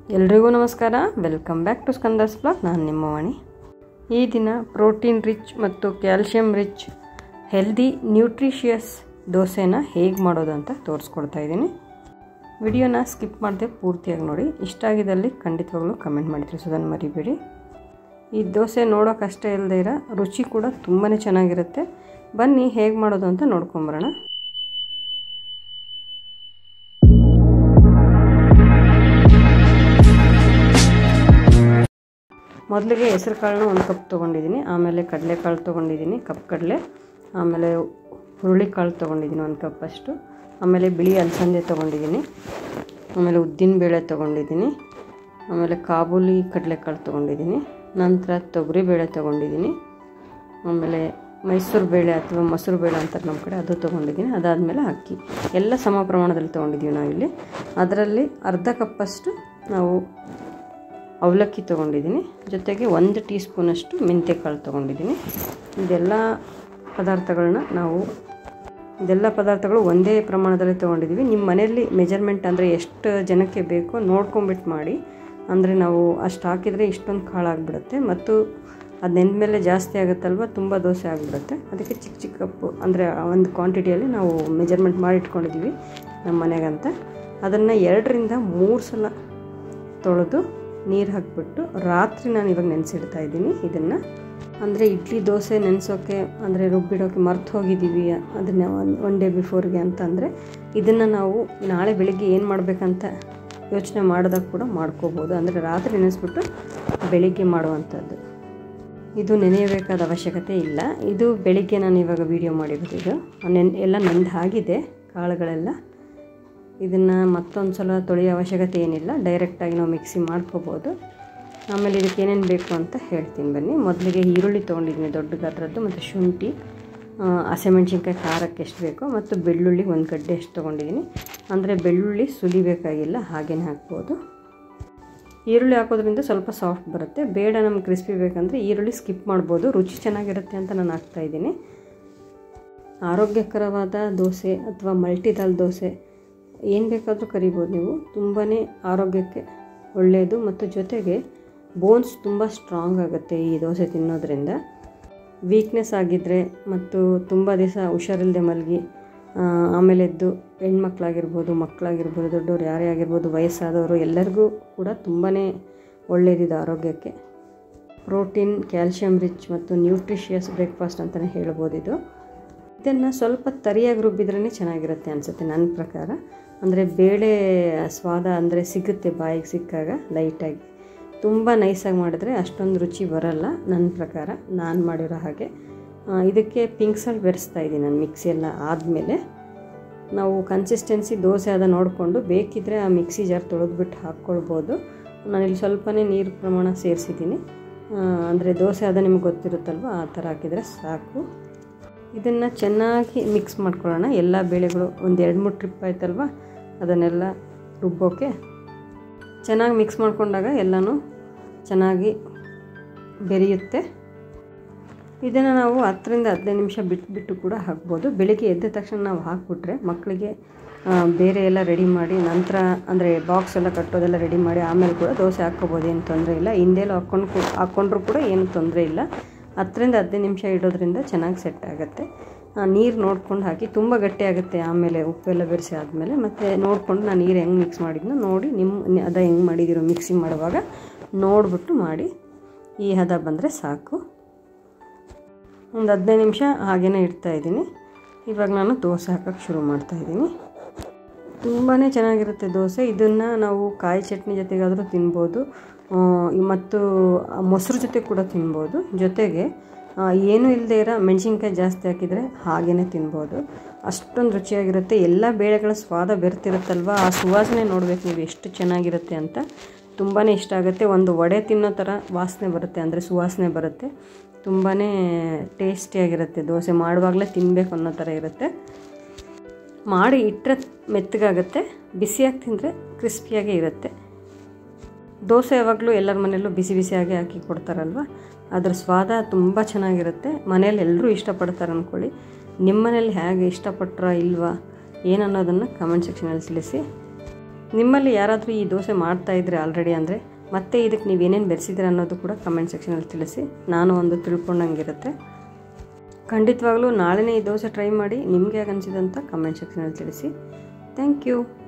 ಎಲ್ರಿಗೂ ನಮಸ್ಕಾರ welcome back to Skanda's blog ನಾನು ನಿಮ್ಮ ವಾಣಿ ಈ ದಿನ ಪ್ರೋಟೀನ್ ರಿಚ್ ಮತ್ತು ಕ್ಯಾಲ್ಶಿಯಂ ರಿಚ್ ಹೆಲ್ದಿ ನ್ಯೂಟ್ರಿಷಿಯಸ್ ದೋಸೆನ ಹೇಗೆ ಮಾಡೋದು ಅಂತ ತೋರಿಸ್ಕೊಡ್ತಾ ಇದ್ದೀನಿ ವಿಡಿಯೋನ ಸ್ಕಿಪ್ ಮಾಡದೆ ಪೂರ್ತಿಯಾಗಿ ನೋಡಿ ಇಷ್ಟ ಆಗಿದ್ದಲ್ಲಿ ಖಂಡಿತವಾಗ್ಲೂ ಕಮೆಂಟ್ ಮಾಡಿ ತಿಳಿಸೋದನ್ನು ಮರಿಬೇಡಿ ಈ ದೋಸೆ ನೋಡೋಕ್ಕಷ್ಟೇ ಇಲ್ಲದೆ ಇರೋ ರುಚಿ ಕೂಡ ತುಂಬಾ ಚೆನ್ನಾಗಿರುತ್ತೆ ಬನ್ನಿ ಹೇಗೆ ಮಾಡೋದು ಅಂತ ನೋಡ್ಕೊಂಬರೋಣ ಮೊದಲಿಗೆ ಹೆಸರು ಕಾಳನ್ನ ಒಂದು ಕಪ್ ತೊಗೊಂಡಿದ್ದೀನಿ ಆಮೇಲೆ ಕಡಲೆಕಾಳು ತೊಗೊಂಡಿದ್ದೀನಿ ಕಪ್ ಕಡಲೆ ಆಮೇಲೆ ಹುರುಳಿಕಾಳು ತೊಗೊಂಡಿದ್ದೀನಿ ಒಂದು ಕಪ್ ಅಷ್ಟು ಆಮೇಲೆ ಬಿಳಿ ಅಲಸಂದೆ ತೊಗೊಂಡಿದ್ದೀನಿ ಆಮೇಲೆ ಉದ್ದಿನ ಬೇಳೆ ತೊಗೊಂಡಿದ್ದೀನಿ ಆಮೇಲೆ ಕಾಬೂಲಿ ಕಡಲೆಕಾಳು ತೊಗೊಂಡಿದ್ದೀನಿ ನಂತರ ತೊಗರಿ ಬೇಳೆ ತೊಗೊಂಡಿದ್ದೀನಿ ಆಮೇಲೆ ಮೈಸೂರು ಬೇಳೆ ಅಥವಾ ಮೊಸರು ಬೇಳೆ ಅಂತಾರೆ ನಮ್ಮ ಕಡೆ ಅದು ತೊಗೊಂಡಿದ್ದೀನಿ ಅದಾದಮೇಲೆ ಅಕ್ಕಿ ಎಲ್ಲ ಸಮ ಪ್ರಮಾಣದಲ್ಲಿ ತೊಗೊಂಡಿದ್ದೀವಿ ನಾವಿಲ್ಲಿ ಅದರಲ್ಲಿ ಅರ್ಧ ಕಪ್ಪಷ್ಟು ನಾವು ಅವಲಕ್ಕಿ ತೊಗೊಂಡಿದ್ದೀನಿ ಜೊತೆಗೆ ಒಂದು ಟೀ ಸ್ಪೂನಷ್ಟು ಮೆಂತ್ಯಕಾಳು ತೊಗೊಂಡಿದ್ದೀನಿ ಇದೆಲ್ಲ ಪದಾರ್ಥಗಳನ್ನ ನಾವು ಇದೆಲ್ಲ ಪದಾರ್ಥಗಳು ಒಂದೇ ಪ್ರಮಾಣದಲ್ಲಿ ತೊಗೊಂಡಿದ್ದೀವಿ ನಿಮ್ಮ ಮನೆಯಲ್ಲಿ ಮೆಜರ್ಮೆಂಟ್ ಅಂದರೆ ಎಷ್ಟು ಜನಕ್ಕೆ ಬೇಕೋ ನೋಡ್ಕೊಂಬಿಟ್ಟು ಮಾಡಿ ಅಂದರೆ ನಾವು ಅಷ್ಟು ಹಾಕಿದರೆ ಇಷ್ಟೊಂದು ಕಾಳಾಗ್ಬಿಡುತ್ತೆ ಮತ್ತು ಅದು ನೆಂದ ಮೇಲೆ ಜಾಸ್ತಿ ಆಗುತ್ತಲ್ವ ತುಂಬ ದೋಸೆ ಆಗಿಬಿಡುತ್ತೆ ಅದಕ್ಕೆ ಚಿಕ್ಕ ಚಿಕ್ಕ ಕಪ್ಪು ಅಂದರೆ ಒಂದು ಕ್ವಾಂಟಿಟಿಯಲ್ಲಿ ನಾವು ಮೆಜರ್ಮೆಂಟ್ ಮಾಡಿ ಇಟ್ಕೊಂಡಿದ್ದೀವಿ ನಮ್ಮ ಮನೆಗಂತ ಅದನ್ನು ಎರಡರಿಂದ ಮೂರು ಸಲ ತೊಳೆದು ನೀರು ಹಾಕಿಬಿಟ್ಟು ರಾತ್ರಿ ನಾನು ಇವಾಗ ನೆನೆಸಿಡ್ತಾ ಇದ್ದೀನಿ ಇದನ್ನು ಅಂದರೆ ಇಡ್ಲಿ ದೋಸೆ ನೆನೆಸೋಕ್ಕೆ ಅಂದರೆ ರುಬ್ಬಿಡೋಕ್ಕೆ ಮರ್ತು ಹೋಗಿದ್ದೀವಿ ಅದನ್ನು ಒಂದು ಒನ್ ಡೇ ಬಿಫೋರ್ಗೆ ಅಂತಂದರೆ ಇದನ್ನು ನಾವು ನಾಳೆ ಬೆಳಿಗ್ಗೆ ಏನು ಮಾಡಬೇಕಂತ ಯೋಚನೆ ಮಾಡಿದಾಗ ಕೂಡ ಮಾಡ್ಕೋಬೋದು ಅಂದರೆ ರಾತ್ರಿ ನೆನೆಸ್ಬಿಟ್ಟು ಬೆಳಿಗ್ಗೆ ಮಾಡುವಂಥದ್ದು ಇದು ನೆನೆಯಬೇಕಾದ ಅವಶ್ಯಕತೆ ಇಲ್ಲ ಇದು ಬೆಳಿಗ್ಗೆ ನಾನು ಇವಾಗ ವೀಡಿಯೋ ಮಾಡಿರೋದು ಇದು ನೆನ್ ಎಲ್ಲ ನೆಂದು ಆಗಿದೆ ಕಾಳುಗಳೆಲ್ಲ ಇದನ್ನು ಮತ್ತೊಂದು ಸಲ ತೊಳೆಯೋ ಅವಶ್ಯಕತೆ ಏನಿಲ್ಲ ಡೈರೆಕ್ಟಾಗಿ ನಾವು ಮಿಕ್ಸಿ ಮಾಡ್ಕೋಬೋದು ಆಮೇಲೆ ಇದಕ್ಕೆ ಏನೇನು ಬೇಕು ಅಂತ ಹೇಳ್ತೀನಿ ಬನ್ನಿ ಮೊದಲಿಗೆ ಈರುಳ್ಳಿ ತೊಗೊಂಡಿದ್ದೀನಿ ದೊಡ್ಡ ಗಾತ್ರದ್ದು ಮತ್ತು ಶುಂಠಿ ಹಸಿಮೆಣ್ಸಿನ್ಕಾಯಿ ಖಾರಕ್ಕೆ ಎಷ್ಟು ಬೇಕೋ ಮತ್ತು ಬೆಳ್ಳುಳ್ಳಿ ಒಂದು ಗಡ್ಡೆ ಎಷ್ಟು ತೊಗೊಂಡಿದ್ದೀನಿ ಅಂದರೆ ಬೆಳ್ಳುಳ್ಳಿ ಸುಲಿಬೇಕಾಗಿಲ್ಲ ಹಾಗೇನೆ ಹಾಕ್ಬೋದು ಈರುಳ್ಳಿ ಹಾಕೋದ್ರಿಂದ ಸ್ವಲ್ಪ ಸಾಫ್ಟ್ ಬರುತ್ತೆ ಬೇಡ ನಮ್ಗೆ ಕ್ರಿಸ್ಪಿ ಬೇಕಂದರೆ ಈರುಳ್ಳಿ ಸ್ಕಿಪ್ ಮಾಡ್ಬೋದು ರುಚಿ ಚೆನ್ನಾಗಿರುತ್ತೆ ಅಂತ ನಾನು ಹಾಕ್ತಾಯಿದ್ದೀನಿ ಆರೋಗ್ಯಕರವಾದ ದೋಸೆ ಅಥವಾ ಮಲ್ಟಿದಾಲ್ ದೋಸೆ ಏನು ಬೇಕಾದರೂ ಕರಿಬೋದು ನೀವು ತುಂಬಾ ಆರೋಗ್ಯಕ್ಕೆ ಒಳ್ಳೆಯದು ಮತ್ತು ಜೊತೆಗೆ ಬೋನ್ಸ್ ತುಂಬ ಸ್ಟ್ರಾಂಗ್ ಆಗುತ್ತೆ ಈ ದೋಸೆ ತಿನ್ನೋದ್ರಿಂದ ವೀಕ್ನೆಸ್ ಆಗಿದ್ದರೆ ಮತ್ತು ತುಂಬ ದಿವಸ ಹುಷಾರಿಲ್ಲದೆ ಮಲಗಿ ಆಮೇಲೆ ಎದ್ದು ಹೆಣ್ಮಕ್ಳಾಗಿರ್ಬೋದು ಮಕ್ಕಳಾಗಿರ್ಬೋದು ದೊಡ್ಡವ್ರು ಯಾರೇ ಆಗಿರ್ಬೋದು ವಯಸ್ಸಾದವರು ಎಲ್ಲರಿಗೂ ಕೂಡ ತುಂಬಾ ಒಳ್ಳೆಯದಿದೆ ಆರೋಗ್ಯಕ್ಕೆ ಪ್ರೋಟೀನ್ ಕ್ಯಾಲ್ಶಿಯಂ ರಿಚ್ ಮತ್ತು ನ್ಯೂಟ್ರಿಷಿಯಸ್ ಬ್ರೇಕ್ಫಾಸ್ಟ್ ಅಂತಲೇ ಹೇಳ್ಬೋದು ಇದು ಇದನ್ನು ಸ್ವಲ್ಪ ತರಿಯಾಗಿ ರುಬ್ಬಿದ್ರೇ ಚೆನ್ನಾಗಿರುತ್ತೆ ಅನಿಸುತ್ತೆ ನನ್ನ ಪ್ರಕಾರ ಅಂದರೆ ಬೇಳೆ ಸ್ವಾದ ಅಂದರೆ ಸಿಗುತ್ತೆ ಬಾಯಿಗೆ ಸಿಕ್ಕಾಗ ಲೈಟಾಗಿ ತುಂಬ ನೈಸಾಗಿ ಮಾಡಿದ್ರೆ ಅಷ್ಟೊಂದು ರುಚಿ ಬರಲ್ಲ ನನ್ನ ಪ್ರಕಾರ ನಾನು ಮಾಡಿರೋ ಹಾಗೆ ಇದಕ್ಕೆ ಪಿಂಕ್ ಸಾಲ್ಟ್ ಬೆರೆಸ್ತಾ ಇದ್ದೀನಿ ನಾನು ಮಿಕ್ಸಿ ಎಲ್ಲ ಆದಮೇಲೆ ನಾವು ಕನ್ಸಿಸ್ಟೆನ್ಸಿ ದೋಸೆ ಅದ ನೋಡಿಕೊಂಡು ಬೇಕಿದ್ದರೆ ಆ ಮಿಕ್ಸಿ ಜಾರ್ ತೊಳೆದ್ಬಿಟ್ಟು ಹಾಕ್ಕೊಳ್ಬೋದು ನಾನಿಲ್ಲಿ ಸ್ವಲ್ಪನೇ ನೀರು ಪ್ರಮಾಣ ಸೇರಿಸಿದ್ದೀನಿ ಅಂದರೆ ದೋಸೆ ಅದ ನಿಮ್ಗೆ ಗೊತ್ತಿರುತ್ತಲ್ವ ಆ ಥರ ಹಾಕಿದರೆ ಸಾಕು ಇದನ್ನು ಚೆನ್ನಾಗಿ ಮಿಕ್ಸ್ ಮಾಡ್ಕೊಳ್ಳೋಣ ಎಲ್ಲ ಬೇಳೆಗಳು ಒಂದು ಎರಡು ಮೂರು ಟ್ರಿಪ್ ಆಯ್ತಲ್ವ ಅದನ್ನೆಲ್ಲ ರುಬ್ಬೋಕ್ಕೆ ಚೆನ್ನಾಗಿ ಮಿಕ್ಸ್ ಮಾಡ್ಕೊಂಡಾಗ ಎಲ್ಲನೂ ಚೆನ್ನಾಗಿ ಬೆರೆಯುತ್ತೆ ಇದನ್ನು ನಾವು ಹತ್ತರಿಂದ ಹದಿನೈದು ನಿಮಿಷ ಬಿಟ್ಬಿಟ್ಟು ಕೂಡ ಹಾಕ್ಬೋದು ಬೆಳಿಗ್ಗೆ ಎದ್ದ ತಕ್ಷಣ ನಾವು ಹಾಕ್ಬಿಟ್ರೆ ಮಕ್ಕಳಿಗೆ ಬೇರೆ ಎಲ್ಲ ರೆಡಿ ಮಾಡಿ ನಂತರ ಅಂದರೆ ಬಾಕ್ಸ್ ಎಲ್ಲ ಕಟ್ಟೋದೆಲ್ಲ ರೆಡಿ ಮಾಡಿ ಆಮೇಲೆ ಕೂಡ ದೋಸೆ ಹಾಕ್ಕೋಬೋದು ಏನು ತೊಂದರೆ ಇಲ್ಲ ಹಿಂದೆಲ್ಲ ಹಾಕ್ಕೊಂಡು ಹಾಕ್ಕೊಂಡ್ರೂ ಕೂಡ ಏನು ತೊಂದರೆ ಇಲ್ಲ ಹತ್ತರಿಂದ ಹದಿನೈದು ನಿಮಿಷ ಇಡೋದ್ರಿಂದ ಚೆನ್ನಾಗಿ ಸೆಟ್ ಆಗುತ್ತೆ ನೀರು ನೋಡ್ಕೊಂಡು ಹಾಕಿ ತುಂಬ ಗಟ್ಟಿ ಆಗುತ್ತೆ ಆಮೇಲೆ ಉಪ್ಪೆಲ್ಲ ಬೆರೆಸಿ ಆದಮೇಲೆ ಮತ್ತು ನೋಡಿಕೊಂಡು ನಾನು ನೀರು ಹೆಂಗೆ ಮಿಕ್ಸ್ ಮಾಡಿದ್ನೋ ನೋಡಿ ನಿಮ್ಮ ಅದ ಹೆಂಗೆ ಮಾಡಿದ್ದೀರೋ ಮಿಕ್ಸಿ ಮಾಡುವಾಗ ನೋಡಿಬಿಟ್ಟು ಮಾಡಿ ಈ ಹದ ಬಂದರೆ ಸಾಕು ಒಂದು ಹದಿನೈದು ನಿಮಿಷ ಹಾಗೇ ಇಡ್ತಾಯಿದ್ದೀನಿ ಇವಾಗ ನಾನು ದೋಸೆ ಹಾಕೋಕ್ಕೆ ಶುರು ಮಾಡ್ತಾಯಿದ್ದೀನಿ ತುಂಬಾ ಚೆನ್ನಾಗಿರುತ್ತೆ ದೋಸೆ ಇದನ್ನು ನಾವು ಕಾಯಿ ಚಟ್ನಿ ಜೊತೆಗಾದರೂ ತಿನ್ಬೋದು ಮತ್ತು ಮೊಸರು ಜೊತೆ ಕೂಡ ತಿನ್ಬೋದು ಜೊತೆಗೆ ಏನೂ ಇಲ್ಲದೆ ಇರೋ ಮೆಣಸಿನ್ಕಾಯಿ ಜಾಸ್ತಿ ಹಾಕಿದರೆ ಹಾಗೇ ತಿನ್ಬೋದು ಅಷ್ಟೊಂದು ರುಚಿಯಾಗಿರುತ್ತೆ ಎಲ್ಲ ಬೇಳೆಗಳ ಸ್ವಾದ ಬೆರ್ತಿರುತ್ತಲ್ವ ಆ ಸುವಾಸನೆ ನೋಡಬೇಕು ನೀವು ಎಷ್ಟು ಚೆನ್ನಾಗಿರುತ್ತೆ ಅಂತ ತುಂಬಾ ಇಷ್ಟ ಆಗುತ್ತೆ ಒಂದು ವಡೆ ತಿನ್ನೋ ಥರ ವಾಸನೆ ಬರುತ್ತೆ ಅಂದರೆ ಸುವಾಸನೆ ಬರುತ್ತೆ ತುಂಬಾ ಟೇಸ್ಟಿಯಾಗಿರುತ್ತೆ ದೋಸೆ ಮಾಡುವಾಗಲೇ ತಿನ್ನಬೇಕು ಅನ್ನೋ ಥರ ಇರುತ್ತೆ ಮಾಡಿ ಇಟ್ಟರೆ ಮೆತ್ತಗಾಗುತ್ತೆ ಬಿಸಿಯಾಗಿ ತಿಂದರೆ ಕ್ರಿಸ್ಪಿಯಾಗೇ ಇರುತ್ತೆ ದೋಸೆ ಯಾವಾಗಲೂ ಎಲ್ಲರ ಮನೆಯಲ್ಲೂ ಬಿಸಿ ಬಿಸಿಯಾಗಿ ಹಾಕಿ ಕೊಡ್ತಾರಲ್ವ ಅದ್ರ ಸ್ವಾದ ತುಂಬ ಚೆನ್ನಾಗಿರುತ್ತೆ ಮನೇಲಿ ಎಲ್ಲರೂ ಇಷ್ಟಪಡ್ತಾರೆ ಅಂದ್ಕೊಳ್ಳಿ ನಿಮ್ಮ ಮನೇಲಿ ಹೇಗೆ ಇಷ್ಟಪಟ್ರ ಇಲ್ವಾ ಏನನ್ನೋದನ್ನು ಕಮೆಂಟ್ ಸೆಕ್ಷನಲ್ಲಿ ತಿಳಿಸಿ ನಿಮ್ಮಲ್ಲಿ ಯಾರಾದರೂ ಈ ದೋಸೆ ಮಾಡ್ತಾ ಇದ್ರೆ ಆಲ್ರೆಡಿ ಅಂದರೆ ಮತ್ತೆ ಇದಕ್ಕೆ ನೀವು ಏನೇನು ಬೆರೆಸಿದ್ದೀರ ಅನ್ನೋದು ಕೂಡ ಕಮೆಂಟ್ ಸೆಕ್ಷನಲ್ಲಿ ತಿಳಿಸಿ ನಾನು ಒಂದು ತಿಳ್ಕೊಂಡಂಗಿರುತ್ತೆ ಖಂಡಿತವಾಗ್ಲೂ ನಾಳೆನೇ ಈ ದೋಸೆ ಟ್ರೈ ಮಾಡಿ ನಿಮಗೆ ಹೇಗೆ ಅನಿಸಿದೆ ಅಂತ ಕಮೆಂಟ್ ಸೆಕ್ಷನಲ್ಲಿ ತಿಳಿಸಿ ಥ್ಯಾಂಕ್ ಯು